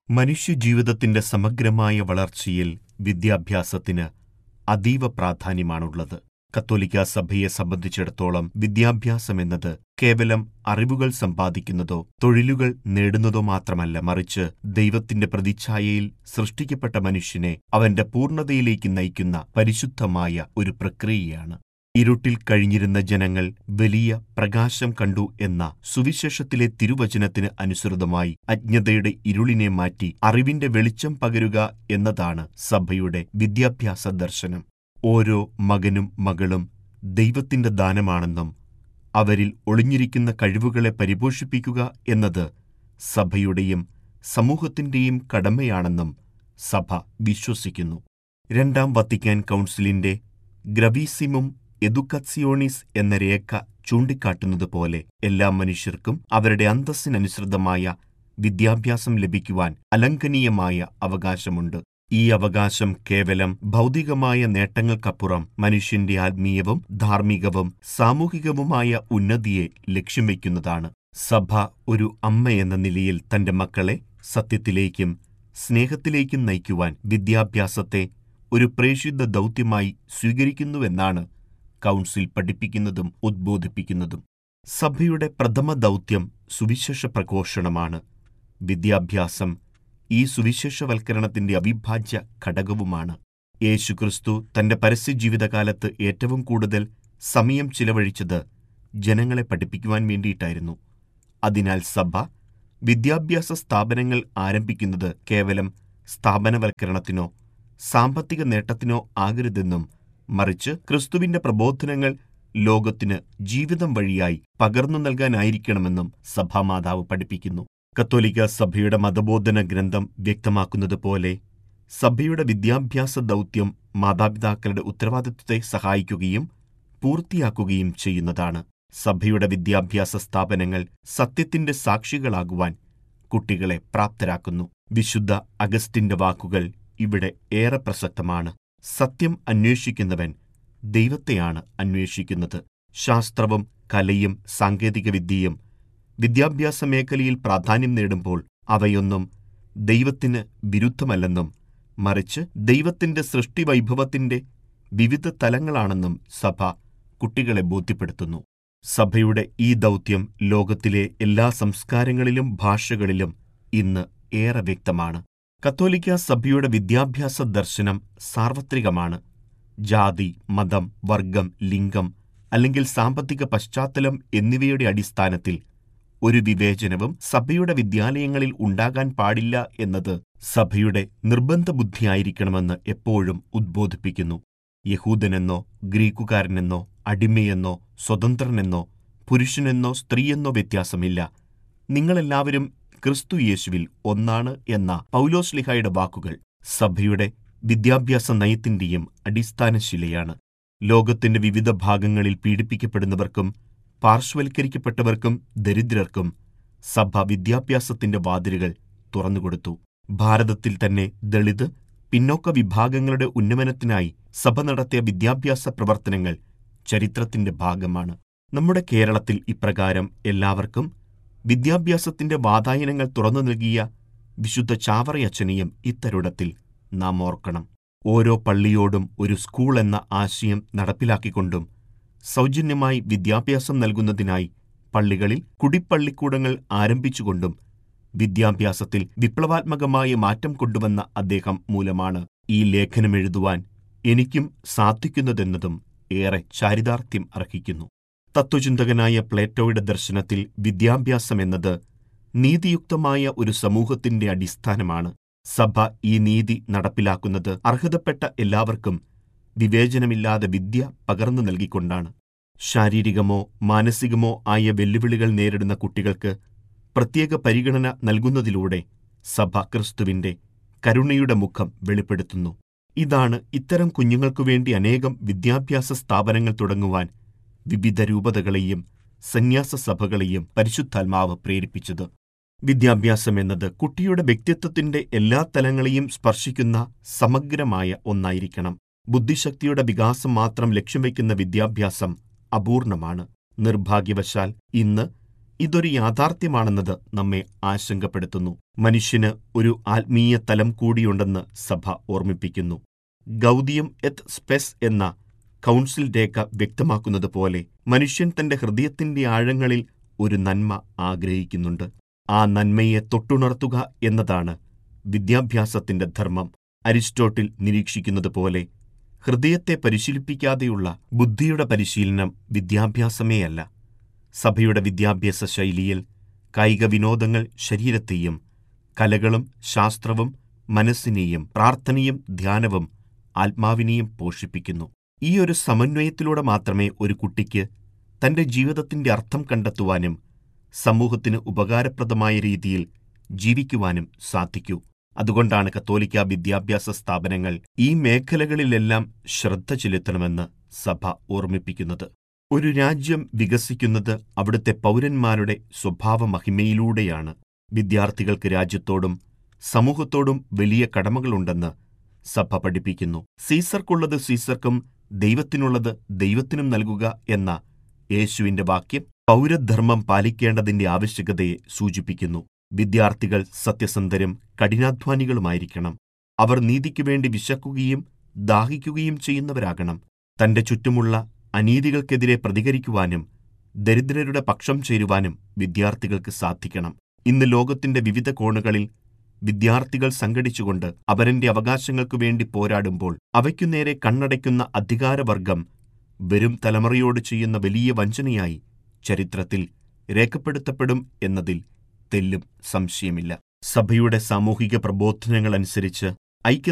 മനുഷ്യജീവിതത്തിന്റെ സമഗ്രമായ വളർച്ചയിൽ വിദ്യാഭ്യാസത്തിന് അതീവ പ്രാധാന്യമാണുള്ളത് കത്തോലിക്കാ സഭയെ സംബന്ധിച്ചിടത്തോളം വിദ്യാഭ്യാസം എന്നത് കേവലം അറിവുകൾ സമ്പാദിക്കുന്നതോ തൊഴിലുകൾ നേടുന്നതോ മാത്രമല്ല മറിച്ച് ദൈവത്തിന്റെ പ്രതിച്ഛായയിൽ സൃഷ്ടിക്കപ്പെട്ട മനുഷ്യനെ അവന്റെ പൂർണ്ണതയിലേക്ക് നയിക്കുന്ന പരിശുദ്ധമായ ഒരു പ്രക്രിയയാണ് ഇരുട്ടിൽ കഴിഞ്ഞിരുന്ന ജനങ്ങൾ വലിയ പ്രകാശം കണ്ടു എന്ന സുവിശേഷത്തിലെ തിരുവചനത്തിന് അനുസൃതമായി അജ്ഞതയുടെ ഇരുളിനെ മാറ്റി അറിവിന്റെ വെളിച്ചം പകരുക എന്നതാണ് സഭയുടെ വിദ്യാഭ്യാസ ദർശനം ഓരോ മകനും മകളും ദൈവത്തിന്റെ ദാനമാണെന്നും അവരിൽ ഒളിഞ്ഞിരിക്കുന്ന കഴിവുകളെ പരിപോഷിപ്പിക്കുക എന്നത് സഭയുടെയും സമൂഹത്തിന്റെയും കടമയാണെന്നും സഭ വിശ്വസിക്കുന്നു രണ്ടാം വത്തിക്കാൻ കൗൺസിലിന്റെ ഗ്രവീസിമും എദുക്കത്സിയോണിസ് എന്ന രേഖ ചൂണ്ടിക്കാട്ടുന്നതുപോലെ എല്ലാ മനുഷ്യർക്കും അവരുടെ അന്തസ്സിനനുസൃതമായ വിദ്യാഭ്യാസം ലഭിക്കുവാൻ അലംഘനീയമായ അവകാശമുണ്ട് ഈ അവകാശം കേവലം ഭൗതികമായ നേട്ടങ്ങൾക്കപ്പുറം മനുഷ്യന്റെ ആത്മീയവും ധാർമ്മികവും സാമൂഹികവുമായ ഉന്നതിയെ ലക്ഷ്യം വയ്ക്കുന്നതാണ് സഭ ഒരു അമ്മയെന്ന നിലയിൽ തന്റെ മക്കളെ സത്യത്തിലേക്കും സ്നേഹത്തിലേക്കും നയിക്കുവാൻ വിദ്യാഭ്യാസത്തെ ഒരു പ്രേഷിത ദൗത്യമായി സ്വീകരിക്കുന്നുവെന്നാണ് കൗൺസിൽ പഠിപ്പിക്കുന്നതും ഉദ്ബോധിപ്പിക്കുന്നതും സഭയുടെ പ്രഥമ ദൗത്യം സുവിശേഷ പ്രഘോഷണമാണ് വിദ്യാഭ്യാസം ഈ സുവിശേഷവൽക്കരണത്തിന്റെ അവിഭാജ്യ ഘടകവുമാണ് യേശുക്രിസ്തു തന്റെ പരസ്യജീവിതകാലത്ത് ഏറ്റവും കൂടുതൽ സമയം ചിലവഴിച്ചത് ജനങ്ങളെ പഠിപ്പിക്കുവാൻ വേണ്ടിയിട്ടായിരുന്നു അതിനാൽ സഭ വിദ്യാഭ്യാസ സ്ഥാപനങ്ങൾ ആരംഭിക്കുന്നത് കേവലം സ്ഥാപനവൽക്കരണത്തിനോ സാമ്പത്തിക നേട്ടത്തിനോ ആകരുതെന്നും മറിച്ച് ക്രിസ്തുവിന്റെ പ്രബോധനങ്ങൾ ലോകത്തിന് ജീവിതം വഴിയായി പകർന്നു നൽകാനായിരിക്കണമെന്നും സഭാമാതാവ് പഠിപ്പിക്കുന്നു കത്തോലിക്ക സഭയുടെ മതബോധന ഗ്രന്ഥം വ്യക്തമാക്കുന്നതുപോലെ സഭയുടെ വിദ്യാഭ്യാസ ദൗത്യം മാതാപിതാക്കളുടെ ഉത്തരവാദിത്വത്തെ സഹായിക്കുകയും പൂർത്തിയാക്കുകയും ചെയ്യുന്നതാണ് സഭയുടെ വിദ്യാഭ്യാസ സ്ഥാപനങ്ങൾ സത്യത്തിന്റെ സാക്ഷികളാകുവാൻ കുട്ടികളെ പ്രാപ്തരാക്കുന്നു വിശുദ്ധ അഗസ്റ്റിന്റെ വാക്കുകൾ ഇവിടെ ഏറെ പ്രസക്തമാണ് സത്യം അന്വേഷിക്കുന്നവൻ ദൈവത്തെയാണ് അന്വേഷിക്കുന്നത് ശാസ്ത്രവും കലയും സാങ്കേതികവിദ്യയും വിദ്യാഭ്യാസ മേഖലയിൽ പ്രാധാന്യം നേടുമ്പോൾ അവയൊന്നും ദൈവത്തിന് വിരുദ്ധമല്ലെന്നും മറിച്ച് ദൈവത്തിന്റെ സൃഷ്ടിവൈഭവത്തിന്റെ വിവിധ തലങ്ങളാണെന്നും സഭ കുട്ടികളെ ബോധ്യപ്പെടുത്തുന്നു സഭയുടെ ഈ ദൗത്യം ലോകത്തിലെ എല്ലാ സംസ്കാരങ്ങളിലും ഭാഷകളിലും ഇന്ന് ഏറെ വ്യക്തമാണ് കത്തോലിക്ക സഭയുടെ വിദ്യാഭ്യാസ ദർശനം സാർവത്രികമാണ് ജാതി മതം വർഗം ലിംഗം അല്ലെങ്കിൽ സാമ്പത്തിക പശ്ചാത്തലം എന്നിവയുടെ അടിസ്ഥാനത്തിൽ ഒരു വിവേചനവും സഭയുടെ വിദ്യാലയങ്ങളിൽ ഉണ്ടാകാൻ പാടില്ല എന്നത് സഭയുടെ നിർബന്ധ ബുദ്ധിയായിരിക്കണമെന്ന് എപ്പോഴും ഉദ്ബോധിപ്പിക്കുന്നു യഹൂദനെന്നോ ഗ്രീക്കുകാരനെന്നോ അടിമയെന്നോ സ്വതന്ത്രനെന്നോ പുരുഷനെന്നോ സ്ത്രീയെന്നോ വ്യത്യാസമില്ല നിങ്ങളെല്ലാവരും ക്രിസ്തു യേശുവിൽ ഒന്നാണ് എന്ന പൗലോസ്ലിഹായുടെ വാക്കുകൾ സഭയുടെ വിദ്യാഭ്യാസ നയത്തിന്റെയും അടിസ്ഥാനശിലയാണ് ലോകത്തിന്റെ വിവിധ ഭാഗങ്ങളിൽ പീഡിപ്പിക്കപ്പെടുന്നവർക്കും പാർശ്വവൽക്കരിക്കപ്പെട്ടവർക്കും ദരിദ്രർക്കും സഭ വിദ്യാഭ്യാസത്തിന്റെ വാതിലുകൾ തുറന്നുകൊടുത്തു ഭാരതത്തിൽ തന്നെ ദളിത് പിന്നോക്ക വിഭാഗങ്ങളുടെ ഉന്നമനത്തിനായി സഭ നടത്തിയ വിദ്യാഭ്യാസ പ്രവർത്തനങ്ങൾ ചരിത്രത്തിന്റെ ഭാഗമാണ് നമ്മുടെ കേരളത്തിൽ ഇപ്രകാരം എല്ലാവർക്കും വിദ്യാഭ്യാസത്തിന്റെ വാതായനങ്ങൾ തുറന്നു നൽകിയ വിശുദ്ധ ചാവറയച്ചനെയും ഇത്തരുടത്തിൽ നാം ഓർക്കണം ഓരോ പള്ളിയോടും ഒരു സ്കൂൾ എന്ന ആശയം നടപ്പിലാക്കിക്കൊണ്ടും സൗജന്യമായി വിദ്യാഭ്യാസം നൽകുന്നതിനായി പള്ളികളിൽ കുടിപ്പള്ളിക്കൂടങ്ങൾ ആരംഭിച്ചുകൊണ്ടും വിദ്യാഭ്യാസത്തിൽ വിപ്ലവാത്മകമായ മാറ്റം കൊണ്ടുവന്ന അദ്ദേഹം മൂലമാണ് ഈ ലേഖനമെഴുതുവാൻ എനിക്കും സാധിക്കുന്നതെന്നതും ഏറെ ചാരിതാർത്ഥ്യം അർഹിക്കുന്നു തത്വചിന്തകനായ പ്ലേറ്റോയുടെ ദർശനത്തിൽ വിദ്യാഭ്യാസം എന്നത് നീതിയുക്തമായ ഒരു സമൂഹത്തിന്റെ അടിസ്ഥാനമാണ് സഭ ഈ നീതി നടപ്പിലാക്കുന്നത് അർഹതപ്പെട്ട എല്ലാവർക്കും വിവേചനമില്ലാതെ വിദ്യ പകർന്നു നൽകിക്കൊണ്ടാണ് ശാരീരികമോ മാനസികമോ ആയ വെല്ലുവിളികൾ നേരിടുന്ന കുട്ടികൾക്ക് പ്രത്യേക പരിഗണന നൽകുന്നതിലൂടെ സഭ ക്രിസ്തുവിന്റെ കരുണയുടെ മുഖം വെളിപ്പെടുത്തുന്നു ഇതാണ് ഇത്തരം കുഞ്ഞുങ്ങൾക്കു വേണ്ടി അനേകം വിദ്യാഭ്യാസ സ്ഥാപനങ്ങൾ തുടങ്ങുവാൻ വിവിധ രൂപതകളെയും സന്യാസ സഭകളെയും പരിശുദ്ധാത്മാവ് പ്രേരിപ്പിച്ചത് വിദ്യാഭ്യാസം എന്നത് കുട്ടിയുടെ വ്യക്തിത്വത്തിന്റെ എല്ലാ തലങ്ങളെയും സ്പർശിക്കുന്ന സമഗ്രമായ ഒന്നായിരിക്കണം ബുദ്ധിശക്തിയുടെ വികാസം മാത്രം ലക്ഷ്യം വയ്ക്കുന്ന വിദ്യാഭ്യാസം അപൂർണമാണ് നിർഭാഗ്യവശാൽ ഇന്ന് ഇതൊരു യാഥാർത്ഥ്യമാണെന്നത് നമ്മെ ആശങ്കപ്പെടുത്തുന്നു മനുഷ്യന് ഒരു ആത്മീയ തലം കൂടിയുണ്ടെന്ന് സഭ ഓർമ്മിപ്പിക്കുന്നു ഗൗതിയം എത്ത് സ്പെസ് എന്ന കൗൺസിൽ രേഖ വ്യക്തമാക്കുന്നത് പോലെ മനുഷ്യൻ തന്റെ ഹൃദയത്തിന്റെ ആഴങ്ങളിൽ ഒരു നന്മ ആഗ്രഹിക്കുന്നുണ്ട് ആ നന്മയെ തൊട്ടുണർത്തുക എന്നതാണ് വിദ്യാഭ്യാസത്തിന്റെ ധർമ്മം അരിസ്റ്റോട്ടിൽ നിരീക്ഷിക്കുന്നത് പോലെ ഹൃദയത്തെ പരിശീലിപ്പിക്കാതെയുള്ള ബുദ്ധിയുടെ പരിശീലനം വിദ്യാഭ്യാസമേയല്ല സഭയുടെ വിദ്യാഭ്യാസ ശൈലിയിൽ കായിക വിനോദങ്ങൾ ശരീരത്തെയും കലകളും ശാസ്ത്രവും മനസ്സിനെയും പ്രാർത്ഥനയും ധ്യാനവും ആത്മാവിനെയും പോഷിപ്പിക്കുന്നു ഈ ഒരു സമന്വയത്തിലൂടെ മാത്രമേ ഒരു കുട്ടിക്ക് തന്റെ ജീവിതത്തിന്റെ അർത്ഥം കണ്ടെത്തുവാനും സമൂഹത്തിന് ഉപകാരപ്രദമായ രീതിയിൽ ജീവിക്കുവാനും സാധിക്കൂ അതുകൊണ്ടാണ് കത്തോലിക്ക വിദ്യാഭ്യാസ സ്ഥാപനങ്ങൾ ഈ മേഖലകളിലെല്ലാം ശ്രദ്ധ ചെലുത്തണമെന്ന് സഭ ഓർമ്മിപ്പിക്കുന്നത് ഒരു രാജ്യം വികസിക്കുന്നത് അവിടുത്തെ പൗരന്മാരുടെ സ്വഭാവ മഹിമയിലൂടെയാണ് വിദ്യാർത്ഥികൾക്ക് രാജ്യത്തോടും സമൂഹത്തോടും വലിയ കടമകളുണ്ടെന്ന് സഭ പഠിപ്പിക്കുന്നു സീസർക്കുള്ളത് സീസർക്കും ദൈവത്തിനുള്ളത് ദൈവത്തിനും നൽകുക എന്ന യേശുവിന്റെ വാക്യം പൗരധർമ്മം പാലിക്കേണ്ടതിന്റെ ആവശ്യകതയെ സൂചിപ്പിക്കുന്നു വിദ്യാർത്ഥികൾ സത്യസന്ധരും കഠിനാധ്വാനികളുമായിരിക്കണം അവർ നീതിക്കുവേണ്ടി വിശക്കുകയും ദാഹിക്കുകയും ചെയ്യുന്നവരാകണം തന്റെ ചുറ്റുമുള്ള അനീതികൾക്കെതിരെ പ്രതികരിക്കുവാനും ദരിദ്രരുടെ പക്ഷം ചേരുവാനും വിദ്യാർത്ഥികൾക്ക് സാധിക്കണം ഇന്ന് ലോകത്തിന്റെ വിവിധ കോണുകളിൽ വിദ്യാർത്ഥികൾ സംഘടിച്ചുകൊണ്ട് അവരന്റെ അവകാശങ്ങൾക്കു വേണ്ടി പോരാടുമ്പോൾ അവയ്ക്കു നേരെ കണ്ണടയ്ക്കുന്ന അധികാരവർഗം വരും തലമുറയോട് ചെയ്യുന്ന വലിയ വഞ്ചനയായി ചരിത്രത്തിൽ രേഖപ്പെടുത്തപ്പെടും എന്നതിൽ തെല്ലും സംശയമില്ല സഭയുടെ സാമൂഹിക പ്രബോധനങ്ങളനുസരിച്ച് ഐക്യ